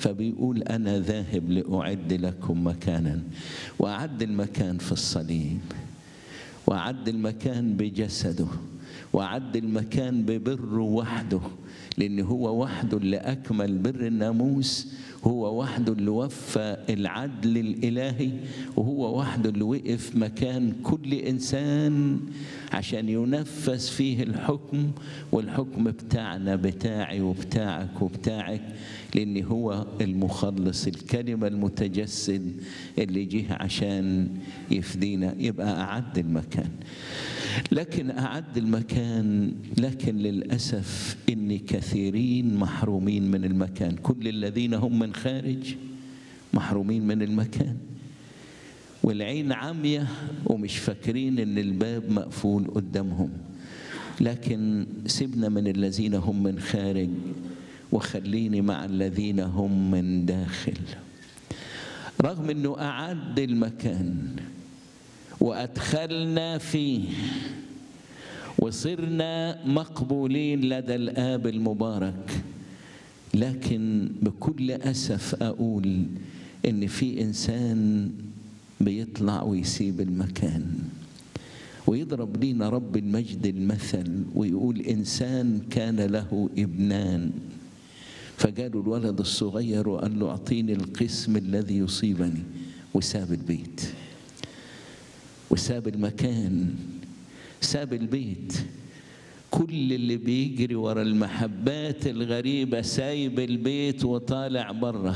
فبيقول أنا ذاهب لأعد لكم مكانا وأعد المكان في الصليب وأعد المكان بجسده وأعد المكان ببره وحده لأن هو وحده اللي أكمل بر الناموس هو وحده اللي وفى العدل الإلهي وهو وحده اللي وقف مكان كل إنسان عشان ينفذ فيه الحكم والحكم بتاعنا بتاعي وبتاعك وبتاعك لأن هو المخلص الكلمة المتجسد اللي جه عشان يفدينا يبقى أعد المكان لكن أعد المكان لكن للأسف إن كثيرين محرومين من المكان كل الذين هم من خارج محرومين من المكان والعين عمية ومش فاكرين إن الباب مقفول قدامهم لكن سيبنا من الذين هم من خارج وخليني مع الذين هم من داخل رغم انه اعد المكان وادخلنا فيه وصرنا مقبولين لدى الاب المبارك لكن بكل اسف اقول ان في انسان بيطلع ويسيب المكان ويضرب لينا رب المجد المثل ويقول انسان كان له ابنان فجاله الولد الصغير وقال له اعطيني القسم الذي يصيبني وساب البيت وساب المكان ساب البيت كل اللي بيجري ورا المحبات الغريبة سايب البيت وطالع بره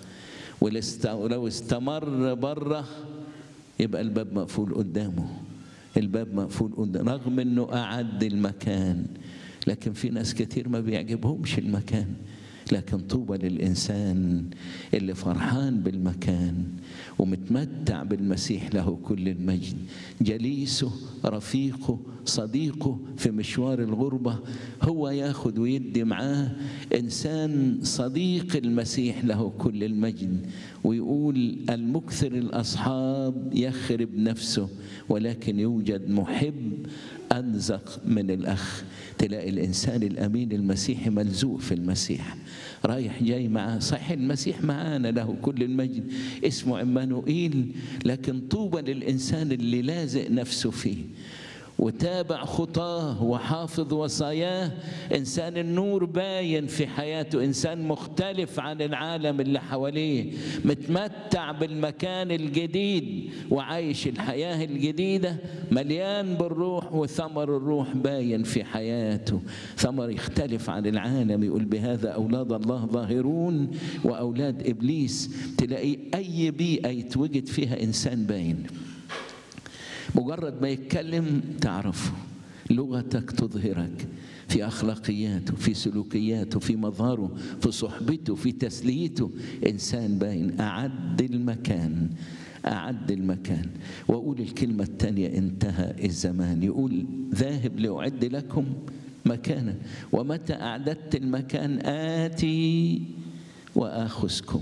ولو استمر بره يبقى الباب مقفول قدامه الباب مقفول قدامه رغم انه أعد المكان لكن في ناس كتير ما بيعجبهمش المكان لكن طوبى للإنسان اللي فرحان بالمكان ومتمتع بالمسيح له كل المجد جليسه رفيقه صديقه في مشوار الغربة هو ياخد ويدي معاه إنسان صديق المسيح له كل المجد ويقول المكثر الأصحاب يخرب نفسه ولكن يوجد محب أنزق من الأخ تلاقي الإنسان الأمين المسيحي ملزوق في المسيح رايح جاي معاه صحيح المسيح معانا له كل المجد اسمه عمانوئيل لكن طوبى للإنسان اللي لازق نفسه فيه وتابع خطاه وحافظ وصاياه انسان النور باين في حياته انسان مختلف عن العالم اللي حواليه متمتع بالمكان الجديد وعايش الحياه الجديده مليان بالروح وثمر الروح باين في حياته ثمر يختلف عن العالم يقول بهذا اولاد الله ظاهرون واولاد ابليس تلاقي اي بيئه يتوجد فيها انسان باين مجرد ما يتكلم تعرفه لغتك تظهرك في اخلاقياته في سلوكياته في مظهره في صحبته في تسليته انسان باين اعد المكان أعد المكان وأقول الكلمة الثانية انتهى الزمان يقول ذاهب لأعد لكم مكانا ومتى أعددت المكان آتي وآخذكم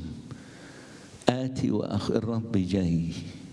آتي وأخ الرب جاي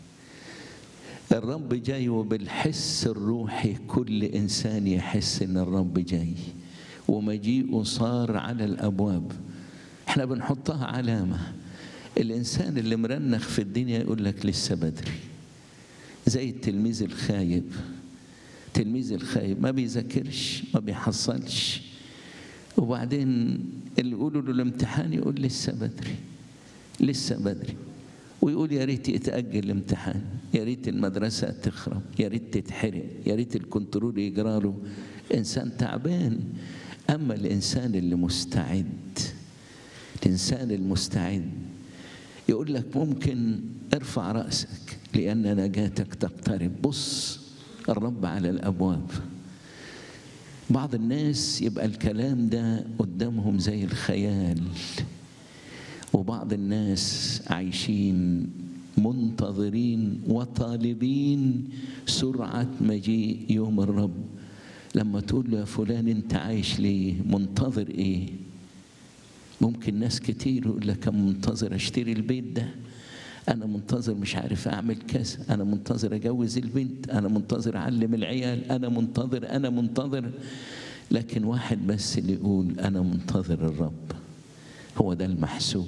الرب جاي وبالحس الروحي كل انسان يحس ان الرب جاي ومجيئه صار على الابواب احنا بنحطها علامه الانسان اللي مرنخ في الدنيا يقول لك لسه بدري زي التلميذ الخايب التلميذ الخايب ما بيذاكرش ما بيحصلش وبعدين اللي يقولوا له الامتحان يقول لسه بدري لسه بدري ويقول يا ريت يتأجل الامتحان يا ريت المدرسة تخرب يا ريت تتحرق يا ريت الكنترول يجرى له إنسان تعبان أما الإنسان اللي مستعد الإنسان المستعد يقول لك ممكن ارفع رأسك لأن نجاتك تقترب بص الرب على الأبواب بعض الناس يبقى الكلام ده قدامهم زي الخيال وبعض الناس عايشين منتظرين وطالبين سرعة مجيء يوم الرب لما تقول له يا فلان انت عايش ليه منتظر ايه ممكن ناس كتير يقول لك انا منتظر اشتري البيت ده انا منتظر مش عارف اعمل كذا انا منتظر اجوز البنت انا منتظر اعلم العيال انا منتظر انا منتظر لكن واحد بس اللي يقول انا منتظر الرب هو ده المحسوب